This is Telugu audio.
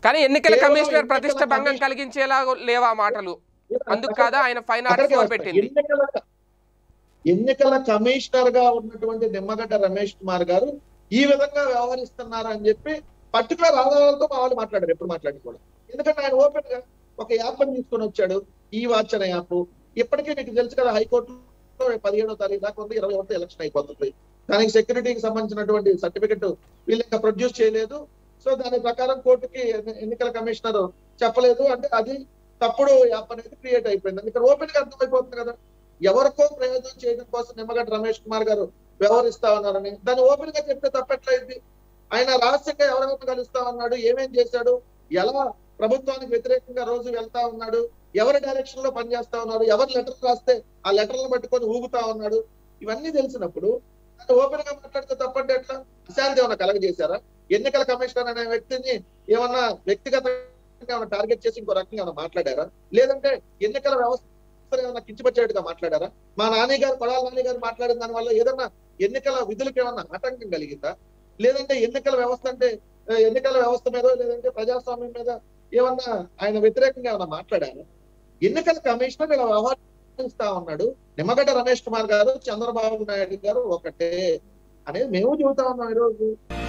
కానీ ఎన్నికల కేవలం కమిషనర్ ఎన్నికల ప్రతిష్ట భంగం కమిషన్- కలిగించేలా లేవా మాటలు అందుకు కాదా ఆయన ఫైన్ ఆర్ట్స్ అక్కడికే లో వస్తా. పెట్టింది ఎన్నికల ఎన్నికల కమిషనర్ గా ఉన్నటువంటి నిమ్మగడ్డ రమేష్ కుమార్ గారు ఈ విధంగా వ్యవహరిస్తున్నారు అని చెప్పి పర్టికులర్ ఆధారాలతో మా వాళ్ళు మాట్లాడారు ఎప్పుడు మాట్లాడి కూడా ఎందుకంటే ఆయన ఓపెన్ గా ఒక యాప్ ని తీసుకొని వచ్చాడు ఈ వాచ్ అనే యాప్ ఇప్పటికే నీకు తెలుసు కదా హైకోర్టులో పదిహేడో తారీఖు దాకా ఉంది ఇరవై ఒకటి ఎలక్షన్ అయిపోతుంది దానికి సెక్యూరిటీకి సంబంధించినటువంటి సర్టిఫికెట్ వీళ్ళు ఇంకా ప్రొడ్యూస్ చేయలేదు సో దాని ప్రకారం కోర్టుకి ఎన్ని- ఎన్నికల కమిషనర్ చెప్పలేదు అంటే అది తప్పుడు యాప్ అనేది క్రియేట్ అయిపోయింది ఇక్కడ ఓపెన్ గా అర్థమైపోతుంది కదా ఎవరికో ప్రయోజనం చేయడం కోసం నిమ్మగడ్డ రమేష్ కుమార్ గారు వ్యవహరిస్తా ఉన్నారని దాన్ని ఓపెన్ గా చెప్తే తప్పట్లయింది ఆయన రహస్యంగా ఎవరెవరిని కలుస్తా ఉన్నాడు ఏమేం చేశాడు ఎలా ప్రభుత్వానికి వ్యతిరేకంగా రోజు వెళ్తా ఉన్నాడు ఎవరి డైరెక్షన్ లో పనిచేస్తా ఉన్నాడు ఎవరు లెటర్ రాస్తే ఆ లెటర్లను పట్టుకొని ఊగుతా ఉన్నాడు ఇవన్నీ తెలిసినప్పుడు దాన్ని ఓపెన్ గా మాట్లాడితే తప్పంటే ఎట్లా అశాంతి ఏమైనా కలగజేశారా ఎన్నికల కమిషనర్ అనే వ్యక్తిని ఏమన్నా వ్యక్తిగతంగా ఏమైనా టార్గెట్ చేసి ఇంకో రకంగా ఏమైనా మాట్లాడారా లేదంటే ఎన్నికల వ్యవస్థ ఏమైనా కించపరిచేట్టుగా మాట్లాడారా మా నాని గారు కొడాల నాని గారు మాట్లాడిన దాని వల్ల ఏదన్నా ఎన్నికల విధులకు ఏమన్నా ఆటంకం కలిగిందా లేదంటే ఎన్నికల వ్యవస్థ అంటే ఆ, ఎన్నికల వ్యవస్థ మీద లేదంటే ప్రజాస్వామ్యం మీద ఏమన్నా ఆయన వ్యతిరేకంగా ఏమన్నా మాట్లాడారా ఎన్నికల కమిషనర్ ఇలా వ్యవహరిస్తా ఉన్నాడు నిమ్మగడ్డ రమేష్ కుమార్ గారు చంద్రబాబు నాయుడు గారు ఒకటే అనేది మేము చెబుతా ఉన్నాం ఈరోజు